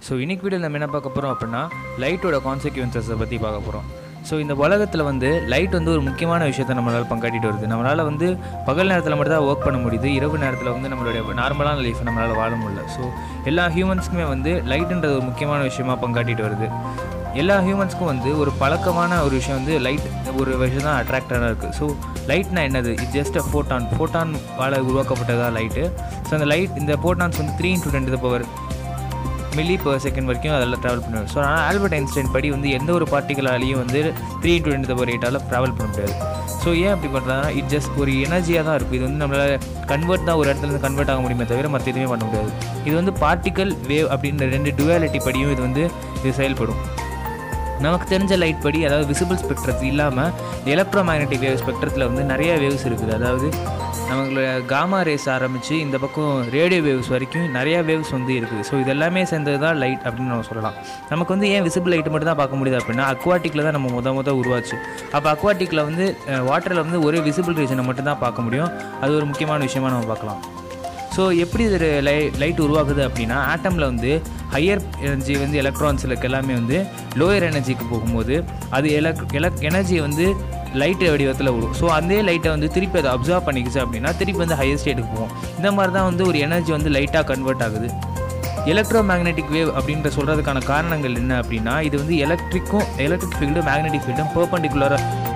so இன்னைக்கு video நம்ம என்ன பார்க்க போகிறோம் அப்படின்னா லைட்டோட கான்சிக்வன்சஸை பற்றி பார்க்க போகிறோம் ஸோ இந்த உலகத்தில் வந்து லைட் வந்து ஒரு முக்கியமான விஷயத்தை நம்மளால் பங்காட்டிட்டு வருது நம்மளால் வந்து பகல் நேரத்தில் மட்டும் தான் ஒர்க் பண்ண முடியுது இரவு நேரத்தில் வந்து நம்மளுடைய நார்மலான லைஃப்பை நம்மளால் வாழ முடியல ஸோ எல்லா ஹியூமன்ஸ்க்குமே வந்து லைட்டுன்றது ஒரு முக்கியமான விஷயமா பங்காட்டிட்டு வருது எல்லா ஹியூமன்ஸ்க்கும் வந்து ஒரு பழக்கமான ஒரு விஷயம் வந்து லைட் ஒரு விஷயம் தான் அட்ராக்டடாக இருக்குது ஸோ லைட்னா என்னது இது ஜஸ்ட் அ ஃபோட்டான் ஃபோட்டான் வாழ உருவாக்கப்பட்டதா லைட்டு ஸோ அந்த லைட் இந்த ஃபோட்டான்ஸ் வந்து three into ten power milli per second வரைக்கும் அதில் ட்ராவல் பண்ணுவார் ஸோ ஆனால் ஆல்பர்ட் ஐன்ஸ்டைன் படி வந்து எந்த ஒரு பார்ட்டிகளாலையும் வந்து த்ரீ இன்டூ டென் பவர் எயிட்டால் ட்ராவல் பண்ண முடியாது ஸோ ஏன் அப்படி பண்ணுறாங்கன்னா இட் ஜஸ்ட் ஒரு எனர்ஜியாக தான் இருக்குது இது வந்து நம்மளால் கன்வெர்ட் தான் ஒரு இடத்துல இருந்து கன்வெர்ட் ஆக முடியுமே தவிர மற்ற எதுவுமே பண்ண முடியாது இது வந்து பார்ட்டிக்கல் வேவ் அப்படின்ற ரெண்டு டுவாலிட்டி படியும் இது வந்து இது செயல்படும் நமக்கு தெரிஞ்ச லைட் படி அதாவது விசிபிள் ஸ்பெக்ட்ரத்து இல்லாமல் எலக்ட்ரோ மேக்னெட்டிக் வேவ் ஸ்பெக்ட்ரத்தில் வந்து நிறைய வேவ்ஸ் இருக்குது அதாவது நம்மளோட காமா ரேஸ் ஆரம்பித்து இந்த பக்கம் ரேடியோ வேவ்ஸ் வரைக்கும் நிறைய வேவ்ஸ் வந்து இருக்குது ஸோ இது எல்லாமே சேர்ந்தது தான் லைட் அப்படின்னு நம்ம சொல்லலாம் நமக்கு வந்து ஏன் விசிபிள் லைட் மட்டும் தான் பார்க்க முடியுது அப்படின்னா அக்வாட்டிக்கில் தான் நம்ம முத முத உருவாச்சு அப்போ அக்வாட்டிக்கில் வந்து வாட்டரில் வந்து ஒரே விசிபிள் ரீசனை மட்டும் தான் பார்க்க முடியும் அது ஒரு முக்கியமான விஷயமா நம்ம பார்க்கலாம் ஸோ எப்படி இது லை லைட் உருவாகுது அப்படின்னா ஆட்டமில் வந்து ஹையர் எனர்ஜி வந்து எலக்ட்ரான்ஸுக்கு எல்லாமே வந்து லோயர் எனர்ஜிக்கு போகும்போது அது எலக் எலக் எனர்ஜியை வந்து லைட் வடிவத்தில் விடும் ஸோ அதே லைட்டை வந்து திருப்பி அதை அப்சர்வ் பண்ணிக்கிச்சு அப்படின்னா திருப்பி வந்து ஹையர் ஸ்டேட்டுக்கு போகும் இந்த மாதிரி தான் வந்து ஒரு எனர்ஜி வந்து லைட்டாக கன்வெர்ட் ஆகுது எலக்ட்ரோ மேக்னெட்டிக் வேவ் அப்படின்ற சொல்கிறதுக்கான காரணங்கள் என்ன அப்படின்னா இது வந்து எலக்ட்ரிக்கும் எலக்ட்ரிக் ஃபீல்டும் மேக்னெட்டிக் ஃபீல்டும் பர்பண்டிகுலராக